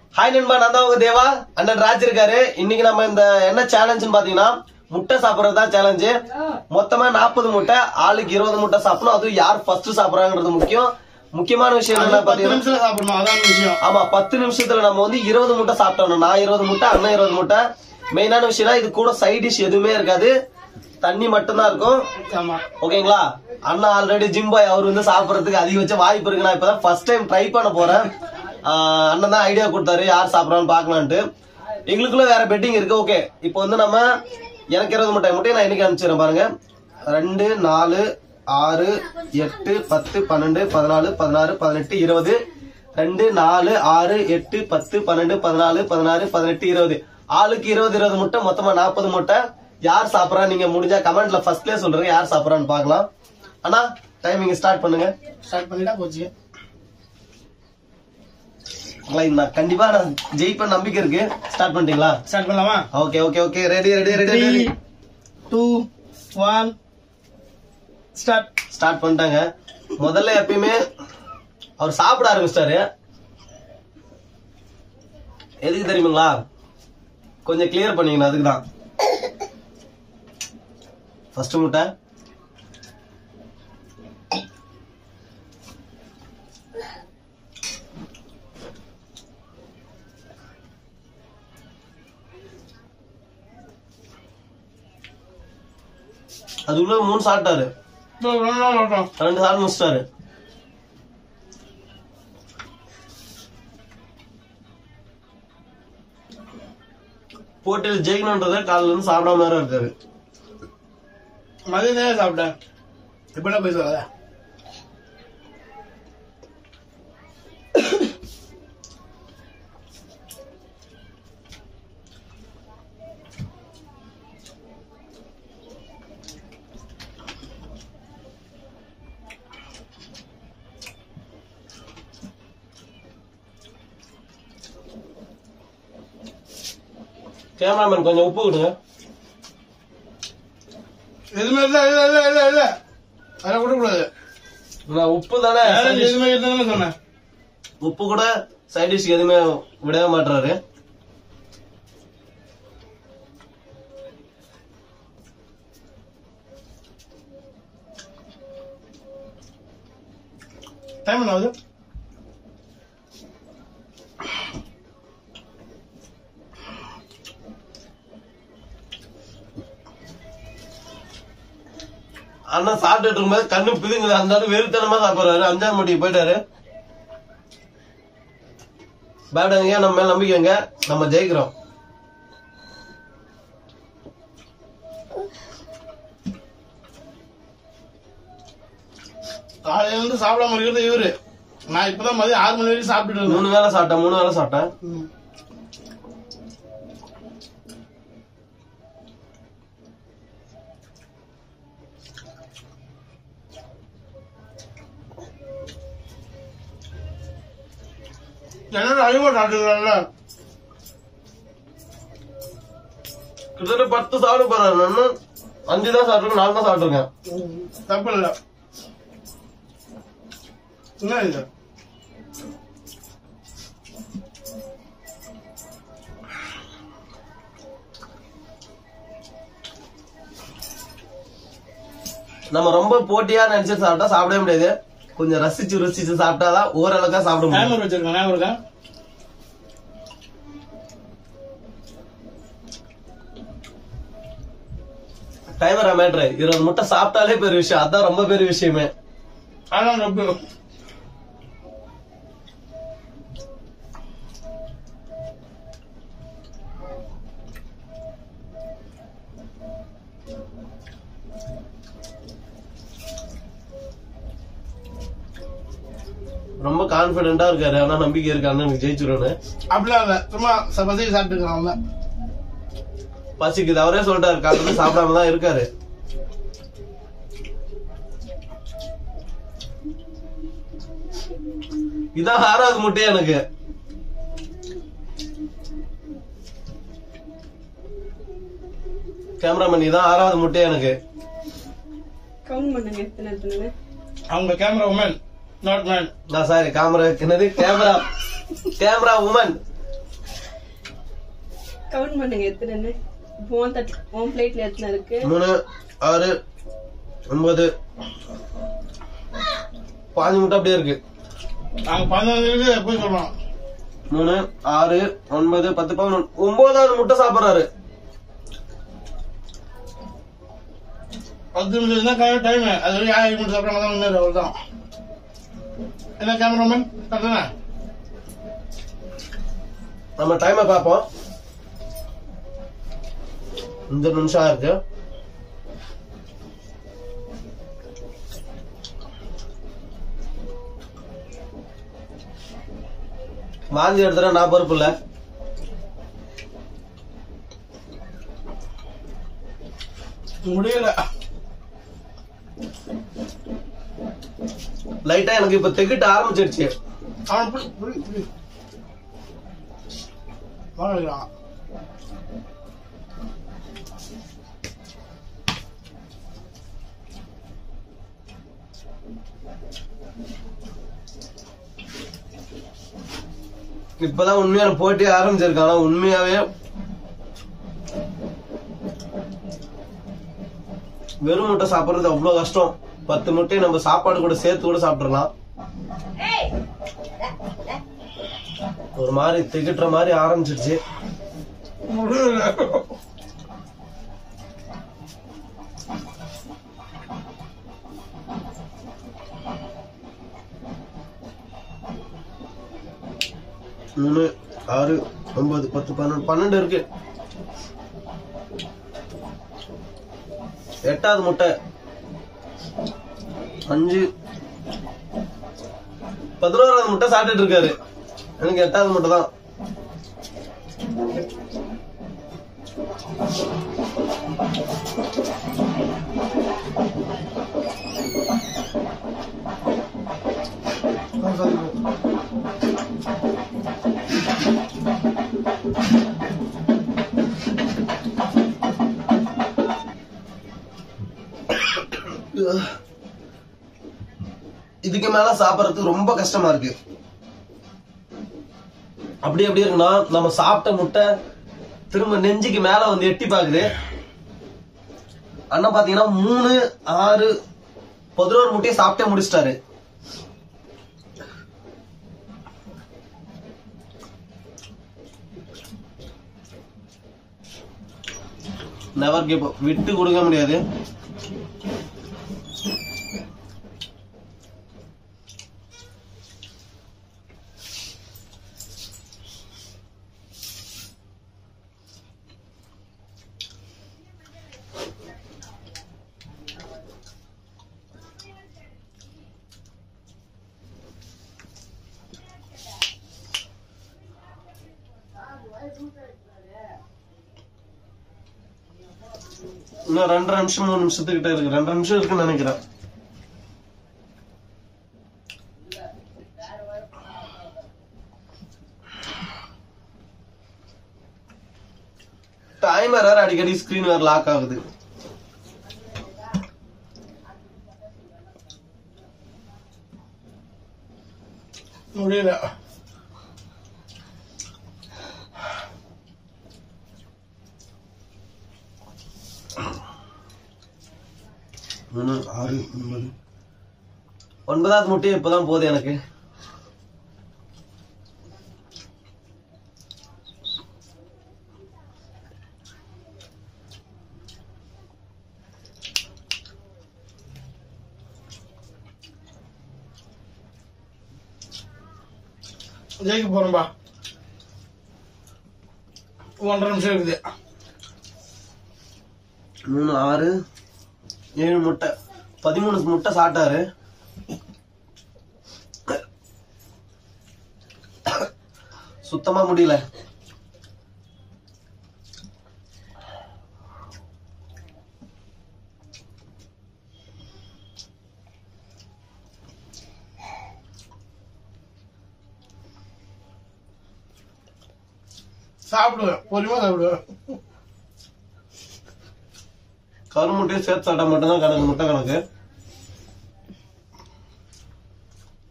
Hi நண்பா நான் தான் உங்க தேவா அண்ணன் ராஜ் இருக்காரு இன்னைக்கு நம்ம இந்த என்ன சேலஞ்சுன்னு பாத்தீங்கன்னா முட்டை சாப்பிடுறது தான் சேலஞ்சு மொத்தமா நாற்பது முட்டை ஆளுக்கு இருபது முட்டை சாப்பிடணும் அதுவும் யார் ஃபர்ஸ்ட் சாப்பிடுறாங்கிறது முக்கியம் முக்கியமான விஷயம் என்ன பத்து பாத்தீங்கன்னா நிமிஷத்துல சாப்பிடணும் அதான் விஷயம் ஆமா பத்து நிமிஷத்துல நம்ம வந்து இருபது முட்டை சாப்பிட்டோம் நான் இருபது முட்டை அண்ணன் இருபது முட்டை மெயினான விஷயம்னா இது கூட சைட் டிஷ் எதுவுமே இருக்காது தண்ணி மட்டும்தான் இருக்கும் ஆமா ஓகேங்களா அண்ணா ஆல்ரெடி ஜிம் பாய் அவர் வந்து சாப்பிடறதுக்கு அதிகபட்ச வாய்ப்பு இருக்கு நான் இப்பதான் ஃபர்ஸ்ட் டைம் ட்ரை பண்ண போறேன் ஆஹ் அண்ணன் தான் ஐடியா கொடுத்தாரு யார் சாப்பிடறான்னு பாக்கலான்ட்டு எங்களுக்குள்ள வேற பெட்டிங் இருக்கு ஓகே இப்போ வந்து நம்ம எனக்கு இருபது முட்டை முட்டையை நான் இன்னைக்கு அனுப்பிச்சிடுறேன் பாருங்க ரெண்டு நாலு ஆறு எட்டு பத்து பன்னெண்டு பதினாலு பதினாறு பதினெட்டு இருபது ரெண்டு நாலு ஆறு எட்டு பத்து பன்னெண்டு பதினாலு பதினாறு பதினெட்டு இருபது ஆளுக்கு இருபது இருபது முட்டை மொத்தமா நாற்பது முட்டை யார் சாப்பிடறா நீங்க முடிஞ்சா கமெண்ட்ல ஃபர்ஸ்ட்லயே சொல்றீங்க யார் சாப்பிடறான்னு பார்க்கலாம் அண்ணா டைமிங் ஸ்டார்ட் பண்ணுங்க ஸ்டார்ட் பண்ணிட்டா போச்சு அண்ணா, நான் கண்டிப்பா நான் ஜெயிப்பேன் நம்பிக்கை இருக்கு ஸ்டார்ட் பண்ணிட்டீங்களா ஸ்டார்ட் பண்ணலாமா okay okay okay ready ready ready three ready two one start start பண்ணிட்டாங்க முதல்ல எப்பயுமே அவர் சாப்பிட ஆரம்பிச்சிட்டாரு எதுக்கு தெரியுங்களா கொஞ்சம் கிளியர் பண்ணீங்கண்ணா அதுக்கு தான் ஃபர்ஸ்ட் முட்டை அதுக்குள்ள மூணு சாப்பிட்டாரு ரெண்டு சாப்பிட்டு முடிச்சிட்டாரு போட்டியில் ஜெயிக்கணுன்றத காலையில இருந்து சாப்பிடாம வேற இருக்காரு மதியம் தான் சாப்பிட்டேன் இப்ப போய் சொல்லாத கேமராமேன் கொஞ்சம் உப்பு கொடுங்க எதுவுமே இல்ல இல்ல இல்ல இல்ல இல்ல அதெல்லாம் விடக்கூடாது நான் உப்பு தானே வேற side dish- எதுவுமே இல்லைன்னு சொன்னேன் உப்பு கூட சைட் டிஷ்க்கு எதுவுமே விடவே மாட்டுறாரு டைம் என்ன ஆகுது அண்ணன் சாப்பிட்டுட்டு இருக்கும்போது கண்ணு பிதுங்குது அந்த ஆளு வெறுத்தனமா சாப்பிடுறாரு அஞ்சாம் மட்டிக்கு போயிட்டாரு பயப்படுங்க நம்ம மேல நம்பிக்கைங்க நம்ம ஜெயிக்கிறோம் காலையில இருந்து சாப்பிடாம இருக்கிறது இவரு நான் இப்பதான் மதியம் ஆறு மணி வரைக்கும் சாப்பிட்டுட்டு இருந்தேன் மூணு வேளை சாப்பிட்டேன் மூணு வேளை சாப்பிட்டேன் ம். என்னடா அதிகமா சாப்பிட்டுருக்காங்கல்ல கிட்டத்தட்ட பத்து சாப்பிட போறாரு நான் அஞ்சு தான் சாப்பிட்டுருக்கேன் நாலு தான் சாப்பிட்டுருக்கேன் தப்பு இல்ல என்ன இது நம்ம ரொம்ப போட்டியா நினைச்சு சாப்பிட்டா சாப்பிடவே முடியாது கொஞ்சம் ரசிச்சு ருசிச்சு சாப்பிட்டாதான் ஓரளவுக்கா சாப்பிட முடியும் டைமர் வச்சிருக்கேன் ஞாபகம் இருக்கா டைமர் மேட்ரு இருபது முட்டை சாப்பிட்டாலே பெரிய விஷயம் அதான் ரொம்ப பெரிய விஷயமே அதான் ரொம்ப ரொம்ப கான்பிடென்டா இருக்காரு ஆனா நம்பிக்கை இருக்கு அண்ணனுக்கு ஜெயிச்சிரும்னு அப்படிலாம் இல்ல சும்மா பசிக்கு சாப்பிட்டுருக்கான் அவங்க பசிக்குது அவரே சொல்லிட்டாரு காலையில சாப்பிடாம தான் இருக்காரு இதான் ஆறாவது முட்டை எனக்கு கேமராமேன் இதான் ஆறாவது முட்டை எனக்கு கவுண்ட் பண்ணுங்க எத்தனை எத்தனை அவங்க கேமரா உமன் நாட் மேன் நான் சாரி கேமரா என்னது கேமரா கேமரா உமன் கவுண்ட் பண்ணுங்க எத்தனைன்னு இப்போ உன் தட்டு உன் பிளேட்ல எத்தனை இருக்கு மூணு ஆறு ஒன்பது பாஞ்சு முட்டை அப்படியே இருக்கு நாங்க பதினஞ்சு போய் சொல்றோம் மூணு ஆறு ஒன்பது பத்து பதினொன்று ஒன்பதாவது முட்டை சாப்பிடுறாரு பத்து நிமிஷம் தான் டைம் அது வரைக்கும் ஆயிரம் மினிட் சாப்பிட்டா தான் முன்னேறு அவ்வளவுதான் என்ன கேமராமேன் கரெக்டானே நம்ம டைமை பார்ப்போம் இந்த நிமிஷம் இருக்கு வாந்தி எடுத்துற நான் பொறுப்பு இல்ல முடியல லைட்டா எனக்கு இப்ப திகிட்ட ஆரம்பிச்சிருச்சு அவன் புடி புடி புடி வாழலாம் இப்பதான் உண்மையான போட்டி ஆரம்பிச்சிருக்கு ஆனா உண்மையாவே வெறும் முட்டை சாப்பிடுறது அவ்வளவு கஷ்டம் பத்து முட்டையை நம்ம சாப்பாடு கூட சேர்த்து கூட சாப்பிடலாம் ஒரு மாதிரி திகட்டுற மாதிரி ஆரம்பிச்சிருச்சு முடியல மூணு ஆறு ஒன்பது பத்து பன்னெண்டு பன்னெண்டு இருக்கு எட்டாவது முட்டை அஞ்சு பதினோராவது முட்டை சாப்பிட்டுட்டு இருக்காரு எனக்கு எட்டாவது முட்டை தான் இதுக்கு மேல சாப்பிடறதுக்கு ரொம்ப கஷ்டமா இருக்கு அப்படி எப்படி இருக்குன்னா நம்ம சாப்பிட்ட முட்டை திரும்ப நெஞ்சுக்கு மேல வந்து எட்டி பாக்குது அண்ணன் பாத்தீங்கன்னா மூணு ஆறு பதினோரு முட்டையை சாப்பிட்டே முடிச்சிட்டாரு நெவர் கிவ் விட்டு கொடுக்க முடியாது இன்னும் ரெண்டரை நிமிஷம் மூணு நிமிஷத்துக்கிட்ட இருக்கு ரெண்டரை நிமிஷம் இருக்குன்னு நினைக்கிறேன் டைமர் வேற அடிக்கடி ஸ்கிரீன் வேற லாக் ஆகுது முடியல மூணு ஆறு ஒன்பது ஒன்பதாவது முட்டை இப்பதான் போகுது எனக்கு ஜெயிக்க போறோம்பா ஒன்றரை நிமிஷம் இருக்குது மூணு ஆறு ஏழு முட்டை பதிமூணு முட்டை சாப்பிட்டாரு சுத்தமா முடியல சாப்பிடுவேன் பொறுமையா சாப்பிடுவேன் கரு முட்டையை சேர்த்து சாப்பிட்டா மட்டும்தான் கணக்கு முட்டை கணக்கு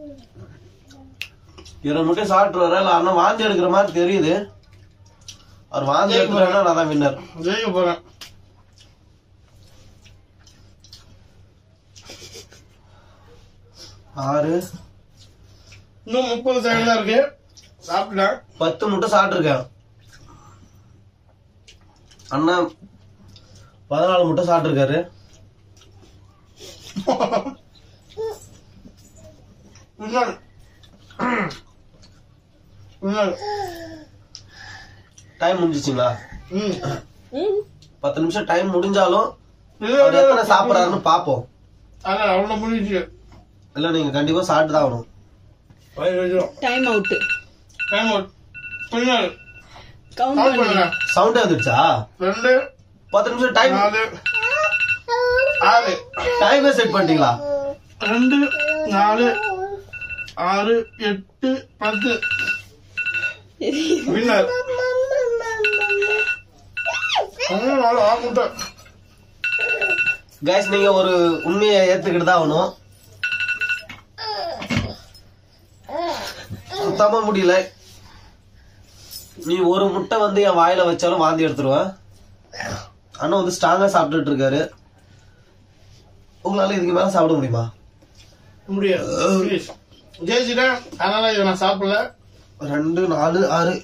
இருபது முட்டை சாப்பிட்டு வர இல்ல அண்ணன் வாந்தி எடுக்கிற மாதிரி தெரியுது அவர் வாந்தி எடுத்துட்டாருன்னா நான் தான் வின்னர் ஜெயிக்க போறேன் ஆறு இன்னும் முப்பது செகண்ட் தான் இருக்கு சாப்பிட்டேன் பத்து முட்டை சாப்பிட்டுருக்கேன் அண்ணா பதினாலு முட்டை சாப்பிட்டுருக்காரு இன்னொரு இன்னொரு டைம் முடிஞ்சிச்சுங்களா ம் ம் பத்து நிமிஷம் டைம் முடிஞ்சாலும் இல்ல, அவர் இல்ல, எத்தனை சாப்பிடறாருன்னு பாப்போம் அதான் அவ்வளவு முடிஞ்சு இல்ல நீங்க கண்டிப்பா சாப்பிட்டு தான் ஆகணும் வயிறு வச்சிரும் டைம் அவுட் டைம் அவுட் இன்னொரு கவுண்ட் கவுண்ட் பண்ணுங்க பண்ணுங்க சவுண்டே வந்துடுச்சா ரெண்டு பத்து நிமிஷம் டைம் நாலு ஆறு டைமே செட் பண்ணிட்டீங்களா ரெண்டு நாலு ஆறு எட்டு பத்து வின்னர் நாலு ஆறு முட்டை கைஸ் நீங்க ஒரு உண்மையை ஏத்துக்கிட்டு தான் ஆகணும் சுத்தமா முடியல நீ ஒரு முட்டை வந்து என் வாயில வச்சாலும் வாந்தி எடுத்துருவேன் அண்ணன் வந்து ஸ்ட்ராங்கா சாப்பிட்டுட்டு இருக்காரு உங்களால இதுக்கு மேல சாப்பிட முடியுமா முடியாது Please. ஜெயிச்சிட்டேன் அதனால இதை நான் சாப்பிடல ரெண்டு நாலு ஆறு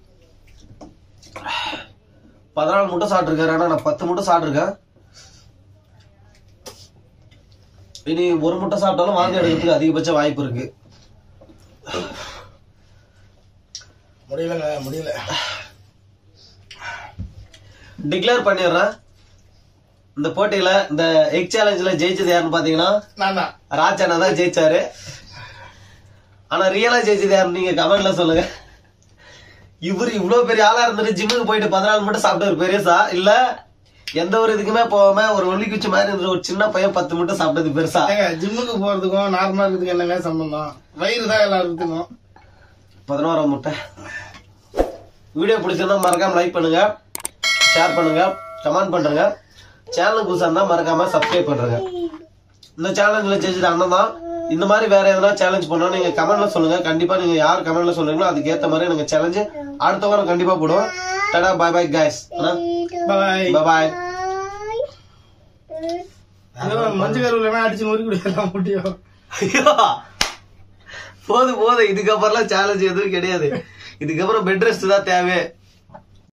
பதினாலு முட்டை சாப்பிட்டுருக்காரு ஆனா நான் பத்து முட்டை சாப்பிட்டுருக்கேன் இனி ஒரு முட்டை சாப்பிட்டாலும் வாந்தி எடுக்கிறதுக்கு அதிகபட்ச வாய்ப்பு இருக்கு முடியலங்க முடியல டிக்ளேர் பண்ணிடுறேன் இந்த போட்டியில இந்த எக் சேலஞ்சில் ஜெயிச்சது யாருன்னு பாத்தீங்கன்னா நான் தான் ராஜானா தான் ஜெயிச்சாரு ஆனா ரியலா ஜெயிச்சது யாருன்னு நீங்க கமெண்ட்ல சொல்லுங்க இவர் இவ்வளவு பெரிய ஆளா இருந்துட்டு ஜிம்முக்கு போயிட்டு பதினாலு மட்டும் சாப்பிட்டது பெருசா இல்ல எந்த ஒரு இதுக்குமே போகாம ஒரு ஒல்லி குச்சி மாதிரி இருந்த ஒரு சின்ன பையன் பத்து மட்டும் சாப்பிட்டது பெருசா ஏங்க ஜிம்முக்கு போறதுக்கும் நார்மலா இருக்கிறதுக்கு என்னங்க சம்பந்தம் வயிறு தான் எல்லாருக்கும் பதினோராம் முட்டை வீடியோ பிடிச்சிருந்தா மறக்காம லைக் பண்ணுங்க ஷேர் பண்ணுங்க கமெண்ட் பண்ணுங்க சேனலுக்கு புதுசா இருந்தா மறக்காம சப்ஸ்கிரைப் பண்ணுங்க இந்த சேலஞ்சில் ஜெயிச்சது அண்ணன் தான் இந்த மாதிரி வேற எதனா சேலஞ்ச் பண்ணா நீங்க கமெண்ட்ல சொல்லுங்க கண்டிப்பா நீங்க யார் கமெண்ட்ல சொல்றீங்களோ அதுக்கு ஏத்த மாதிரி நாங்க சேலஞ்சு அடுத்த வாரம் கண்டிப்பா போடுவோம் டடா பாய் பாய் கைஸ் பாய் பாய் மஞ்சள் கருவில் அடிச்சு நொறுக்கி விடலாம் முடியும் போதும் போதும் இதுக்கப்புறம்லாம் சேலஞ்ச் எதுவும் கிடையாது இதுக்கப்புறம் பெட் ரெஸ்ட் தான் தேவை